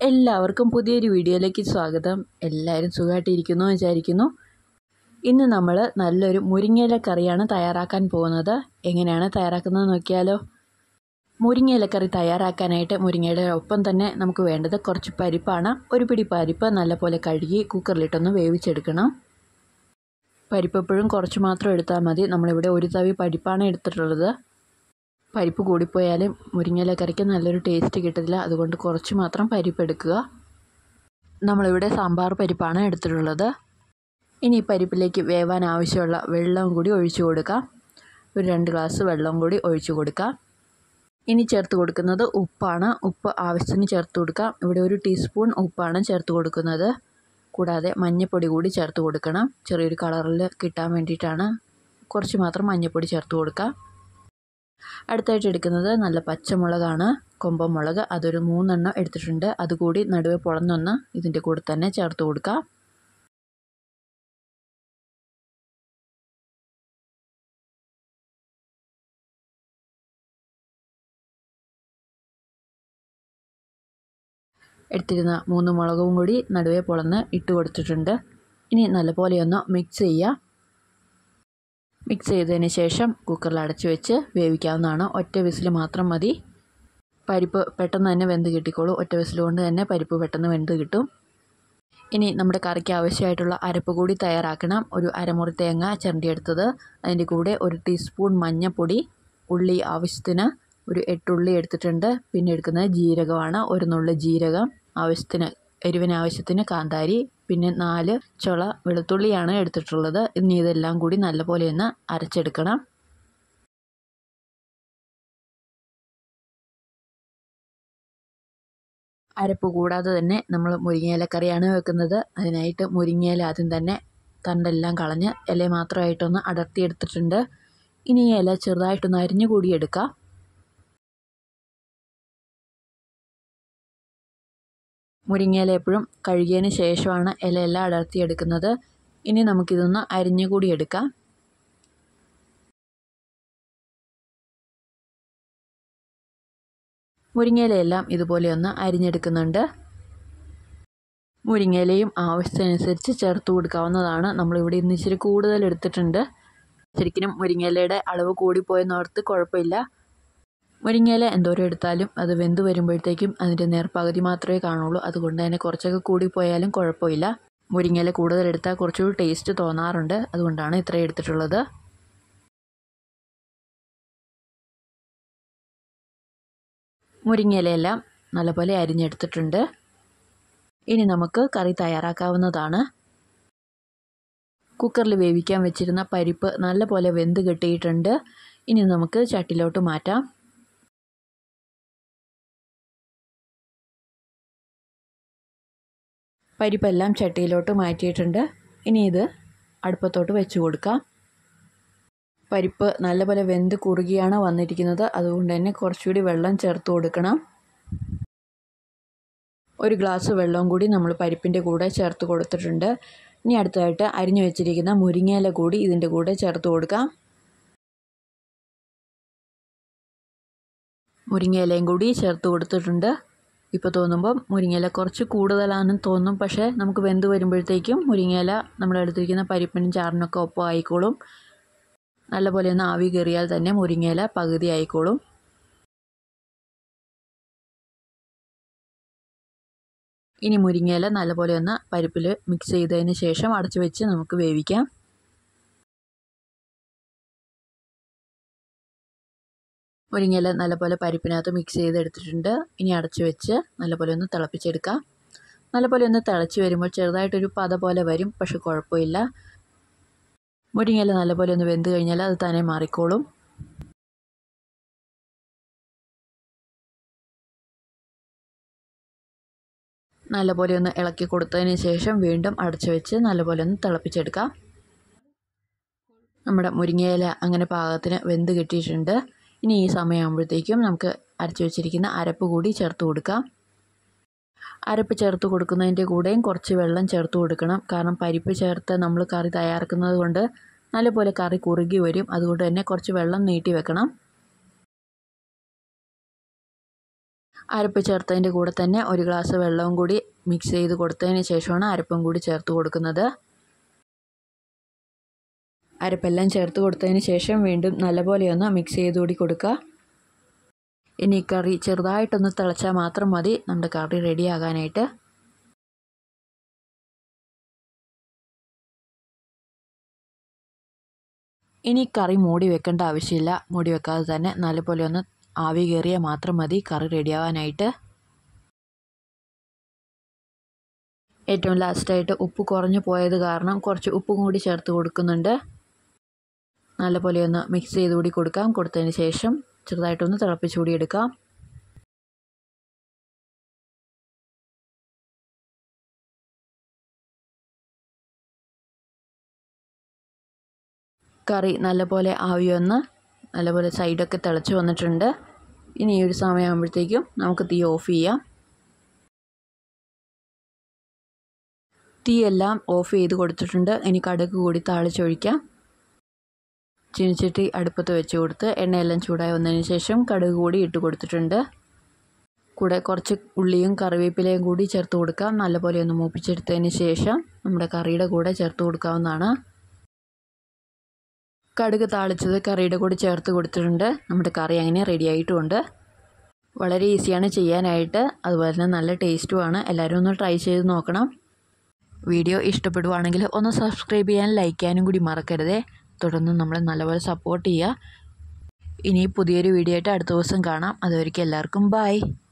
എല്ലാവർക്കും പുതിയൊരു വീഡിയോയിലേക്ക് സ്വാഗതം എല്ലാവരും സുഖമായിട്ടിരിക്കുന്നു എന്ന് വിചാരിക്കുന്നു ഇന്ന് നമ്മൾ നല്ലൊരു മുരിങ്ങയില കറിയാണ് തയ്യാറാക്കാൻ പോകുന്നത് എങ്ങനെയാണ് തയ്യാറാക്കുന്നത് നോക്കിയാലോ മുരിങ്ങയില കറി തയ്യാറാക്കാനായിട്ട് മുരിങ്ങയുടെ ഒപ്പം തന്നെ നമുക്ക് വേണ്ടത് കുറച്ച് പരിപ്പാണ് ഒരു പിടി പരിപ്പ് നല്ലപോലെ കഴുകി കുക്കറിലിട്ടൊന്ന് വേവിച്ചെടുക്കണം പരിപ്പ് എപ്പോഴും കുറച്ച് മാത്രം എടുത്താൽ മതി നമ്മളിവിടെ ഒരു തവി പരിപ്പാണ് എടുത്തിട്ടുള്ളത് പരിപ്പ് കൂടിപ്പോയാലും മുരിങ്ങയില കറിക്ക് നല്ലൊരു ടേസ്റ്റ് കിട്ടില്ല അതുകൊണ്ട് കുറച്ച് മാത്രം പരിപ്പ് എടുക്കുക നമ്മളിവിടെ സാമ്പാർ പരിപ്പാണ് എടുത്തിട്ടുള്ളത് ഇനി ഈ പരിപ്പിലേക്ക് വേവാൻ ആവശ്യമുള്ള വെള്ളം കൂടി ഒഴിച്ചു കൊടുക്കാം ഒരു രണ്ട് ഗ്ലാസ് വെള്ളം കൂടി ഒഴിച്ചു കൊടുക്കാം ഇനി ചേർത്ത് കൊടുക്കുന്നത് ഉപ്പാണ് ഉപ്പ് ആവശ്യത്തിന് ചേർത്ത് കൊടുക്കാം ഇവിടെ ഒരു ടീസ്പൂൺ ഉപ്പാണ് ചേർത്ത് കൊടുക്കുന്നത് കൂടാതെ മഞ്ഞൾപ്പൊടി കൂടി ചേർത്ത് കൊടുക്കണം ചെറിയൊരു കളറിൽ കിട്ടാൻ വേണ്ടിയിട്ടാണ് കുറച്ച് മാത്രം മഞ്ഞൾപ്പൊടി ചേർത്ത് കൊടുക്കാം അടുത്തായിട്ട് എടുക്കുന്നത് നല്ല പച്ചമുളകാണ് കൊമ്പമുളക് അതൊരു മൂന്നെണ്ണം എടുത്തിട്ടുണ്ട് അതുകൂടി നടുവെ പൊളന്നൊന്ന് ഇതിൻ്റെ കൂടെ തന്നെ ചേർത്ത് കൊടുക്കാം എടുത്തിരുന്ന മൂന്ന് മുളകും കൂടി നടുവെ പൊളന്ന് ഇട്ട് കൊടുത്തിട്ടുണ്ട് ഇനി നല്ലപോലെ ഒന്ന് മിക്സ് ചെയ്യുക മിക്സ് ചെയ്തതിന് ശേഷം കുക്കറിൽ അടച്ചു വെച്ച് വേവിക്കാവുന്നതാണ് ഒറ്റ വിസിൽ മാത്രം മതി പരിപ്പ് പെട്ടെന്ന് തന്നെ വെന്ത് കിട്ടിക്കോളൂ ഒറ്റ വിസിൽ കൊണ്ട് തന്നെ പരിപ്പ് പെട്ടെന്ന് വെന്ത് കിട്ടും ഇനി നമ്മുടെ കറിക്ക് ആവശ്യമായിട്ടുള്ള അരപ്പ് കൂടി തയ്യാറാക്കണം ഒരു അരമുറി തേങ്ങ ചിരണ്ടിയെടുത്തത് അതിൻ്റെ കൂടെ ഒരു ടീസ്പൂൺ മഞ്ഞൾപ്പൊടി ഉള്ളി ആവശ്യത്തിന് ഒരു എട്ടുള്ളി എടുത്തിട്ടുണ്ട് പിന്നെ എടുക്കുന്നത് ജീരകമാണ് ഒരു നുള്ളു ജീരകം ആവശ്യത്തിന് എരിവിന് ആവശ്യത്തിന് കാന്താരി പിന്നെ നാല് ചുള വെളുത്തുള്ളിയാണ് എടുത്തിട്ടുള്ളത് ഇനി ഇതെല്ലാം കൂടി നല്ലപോലെ ഒന്ന് അരച്ചെടുക്കണം അരപ്പ് കൂടാതെ തന്നെ നമ്മൾ മുരിങ്ങയില കറിയാണ് വെക്കുന്നത് അതിനായിട്ട് മുരിങ്ങയില ആദ്യം തന്നെ തണ്ടെല്ലാം കളഞ്ഞ് ഇല മാത്രമായിട്ടൊന്ന് അടർത്തിയെടുത്തിട്ടുണ്ട് ഇനി ഈ ഇല ചെറുതായിട്ടൊന്ന് അരിഞ്ഞു കൂടി എടുക്കാം മുരിങ്ങയില എപ്പോഴും കഴുകിയതിന് ശേഷമാണ് ഇലയെല്ലാം അടർത്തിയെടുക്കുന്നത് ഇനി നമുക്കിതൊന്ന് അരിഞ്ഞു കൂടി എടുക്കാം മുരിങ്ങയിലയെല്ലാം ഇതുപോലെ ഒന്ന് അരിഞ്ഞെടുക്കുന്നുണ്ട് മുരിങ്ങയിലയും ആവശ്യത്തിനനുസരിച്ച് ചേർത്ത് കൊടുക്കാവുന്നതാണ് നമ്മളിവിടെ ഇന്ന് ഇച്ചിരി കൂടുതൽ എടുത്തിട്ടുണ്ട് ശരിക്കും മുരിങ്ങയിലയുടെ അളവ് കൂടിപ്പോയെന്നോർത്ത് കുഴപ്പമില്ല മുരിങ്ങയില എന്തോരം എടുത്താലും അത് വെന്ത് വരുമ്പോഴത്തേക്കും അതിൻ്റെ നേർപ്പകുതി മാത്രമേ കാണുള്ളൂ അതുകൊണ്ട് തന്നെ കുറച്ചൊക്കെ കൂടിപ്പോയാലും കുഴപ്പമില്ല മുരിങ്ങയില കൂടുതൽ എടുത്താൽ കുറച്ചുകൂടി ടേസ്റ്റ് തോന്നാറുണ്ട് അതുകൊണ്ടാണ് ഇത്രയും എടുത്തിട്ടുള്ളത് മുരിങ്ങയിലയെല്ലാം നല്ലപോലെ അരിഞ്ഞെടുത്തിട്ടുണ്ട് ഇനി നമുക്ക് കറി തയ്യാറാക്കാവുന്നതാണ് കുക്കറിൽ വേവിക്കാൻ വെച്ചിരുന്ന പരിപ്പ് നല്ലപോലെ വെന്ത് കിട്ടിയിട്ടുണ്ട് ഇനി നമുക്ക് ചട്ടിലോട്ട് മാറ്റാം പരിപ്പെല്ലാം ചട്ടിയിലോട്ട് മാറ്റിയിട്ടുണ്ട് ഇനി ഇത് അടുപ്പത്തോട്ട് വെച്ച് കൊടുക്കാം പരിപ്പ് നല്ലപോലെ വെന്ത് കുറുകിയാണ് വന്നിരിക്കുന്നത് അതുകൊണ്ട് തന്നെ കുറച്ചുകൂടി വെള്ളം ചേർത്ത് കൊടുക്കണം ഒരു ഗ്ലാസ് വെള്ളവും കൂടി നമ്മൾ പരിപ്പിൻ്റെ കൂടെ ചേർത്ത് കൊടുത്തിട്ടുണ്ട് ഇനി അടുത്തതായിട്ട് അരിഞ്ഞു വെച്ചിരിക്കുന്ന മുരിങ്ങയില കൂടി ഇതിൻ്റെ കൂടെ ചേർത്ത് കൊടുക്കാം മുരിങ്ങയിലയും കൂടി ചേർത്ത് കൊടുത്തിട്ടുണ്ട് ഇപ്പോൾ തോന്നുമ്പം മുരിങ്ങയില കുറച്ച് കൂടുതലാണെന്ന് തോന്നും പക്ഷേ നമുക്ക് വെന്ത് വരുമ്പോഴത്തേക്കും മുരിങ്ങയില നമ്മൾ എടുത്തിരിക്കുന്ന പരിപ്പിനും ചാറിനൊക്കെ ഒപ്പം ആയിക്കോളും നല്ലപോലെ ഒന്ന് ആവി കയറിയാൽ തന്നെ മുരിങ്ങയില പകുതി ആയിക്കോളും ഇനി മുരിങ്ങയില നല്ലപോലെ ഒന്ന് പരിപ്പിൽ മിക്സ് ചെയ്തതിന് ശേഷം അടച്ചു വെച്ച് നമുക്ക് വേവിക്കാം മുരിങ്ങയില നല്ലപോലെ പരിപ്പിനകത്ത് മിക്സ് ചെയ്തെടുത്തിട്ടുണ്ട് ഇനി അടച്ചു വെച്ച് നല്ലപോലെ ഒന്ന് തിളപ്പിച്ചെടുക്കാം നല്ലപോലെ ഒന്ന് തിളച്ച് വരുമ്പോൾ ചെറുതായിട്ടൊരു പത പോലെ വരും പക്ഷെ കുഴപ്പമില്ല മുരിങ്ങയില നല്ലപോലെ ഒന്ന് വെന്ത് കഴിഞ്ഞാൽ അത് തന്നെ മാറിക്കോളും നല്ലപോലെ ഒന്ന് ഇളക്കി കൊടുത്തതിന് ശേഷം വീണ്ടും അടച്ചു വെച്ച് നല്ലപോലെ ഒന്ന് തിളപ്പിച്ചെടുക്കാം നമ്മുടെ മുരിങ്ങയില അങ്ങനെ പാകത്തിന് വെന്ത് കിട്ടിയിട്ടുണ്ട് ഇനി ഈ സമയമാകുമ്പോഴത്തേക്കും നമുക്ക് അരച്ചു വെച്ചിരിക്കുന്ന അരപ്പ് കൂടി ചേർത്ത് കൊടുക്കാം അരപ്പ് ചേർത്ത് കൊടുക്കുന്നതിൻ്റെ കൂടെയും കുറച്ച് വെള്ളം ചേർത്ത് കൊടുക്കണം കാരണം പരിപ്പ് ചേർത്ത് നമ്മൾ കറി തയ്യാറാക്കുന്നത് കൊണ്ട് നല്ലപോലെ കറി കുറുകി വരും അതുകൊണ്ട് തന്നെ കുറച്ച് വെള്ളം നീട്ടി വെക്കണം അരപ്പ് ചേർത്തതിൻ്റെ കൂടെ തന്നെ ഒരു ഗ്ലാസ് വെള്ളവും കൂടി മിക്സ് ചെയ്ത് കൊടുത്തതിന് ശേഷമാണ് അരപ്പും കൂടി ചേർത്ത് കൊടുക്കുന്നത് അരപ്പെല്ലാം ചേർത്ത് കൊടുത്തതിന് ശേഷം വീണ്ടും നല്ലപോലെ ഒന്ന് മിക്സ് ചെയ്ത് കൂടി കൊടുക്കുക ഇനി കറി ചെറുതായിട്ടൊന്ന് തിളച്ചാൽ മാത്രം മതി നമ്മുടെ കറി റെഡിയാകാനായിട്ട് ഇനി കറി മൂടി വെക്കേണ്ട ആവശ്യമില്ല മൂടി വെക്കാതെ തന്നെ നല്ലപോലെ ഒന്ന് ആവി കയറിയാൽ മാത്രം മതി കറി റെഡിയാവാനായിട്ട് ഏറ്റവും ലാസ്റ്റായിട്ട് ഉപ്പ് കുറഞ്ഞു പോയത് കാരണം കുറച്ച് ഉപ്പും കൂടി ചേർത്ത് കൊടുക്കുന്നുണ്ട് നല്ലപോലെ ഒന്ന് മിക്സ് ചെയ്ത് കൂടി കൊടുക്കാം കൊടുത്തതിന് ശേഷം ചെറുതായിട്ടൊന്ന് തിളപ്പിച്ച് കൂടി എടുക്കാം കറി നല്ലപോലെ ആവിയൊന്ന് നല്ലപോലെ സൈഡൊക്കെ തിളച്ച് വന്നിട്ടുണ്ട് ഇനി ഈ ഒരു സമയമാകുമ്പോഴത്തേക്കും നമുക്ക് തീ ഓഫ് ചെയ്യാം തീയെല്ലാം ഓഫ് ചെയ്ത് കൊടുത്തിട്ടുണ്ട് ഇനി കടുക് കൂടി താളിച്ചൊഴിക്കാം ചീനിച്ചട്ടി അടുപ്പത്ത് വെച്ച് കൊടുത്ത് എണ്ണയെല്ലാം ചൂടായി വന്നതിന് ശേഷം കടുക് കൂടി ഇട്ട് കൊടുത്തിട്ടുണ്ട് കൂടെ കുറച്ച് ഉള്ളിയും കറിവേപ്പിലയും കൂടി ചേർത്ത് കൊടുക്കാം നല്ലപോലെ ഒന്ന് മൂപ്പിച്ചെടുത്തതിന് ശേഷം നമ്മുടെ കറിയുടെ കൂടെ ചേർത്ത് കൊടുക്കാവുന്നതാണ് കടുക് താളിച്ചത് കറിയുടെ കൂടെ ചേർത്ത് കൊടുത്തിട്ടുണ്ട് നമ്മുടെ കറി അങ്ങനെ റെഡി ആയിട്ടുമുണ്ട് വളരെ ഈസിയാണ് ചെയ്യാനായിട്ട് അതുപോലെ തന്നെ നല്ല ടേസ്റ്റുമാണ് എല്ലാവരും ഒന്ന് ട്രൈ ചെയ്ത് നോക്കണം വീഡിയോ ഇഷ്ടപ്പെടുവാണെങ്കിൽ ഒന്ന് സബ്സ്ക്രൈബ് ചെയ്യാൻ ലൈക്ക് ചെയ്യാനും കൂടി മറക്കരുതേ തുടർന്ന് നമ്മളെ നല്ലപോലെ സപ്പോർട്ട് ചെയ്യുക ഇനി പുതിയൊരു വീഡിയോ ആയിട്ട് അടുത്ത ദിവസം കാണാം അതുവരെയ്ക്കും എല്ലാവർക്കും ബൈ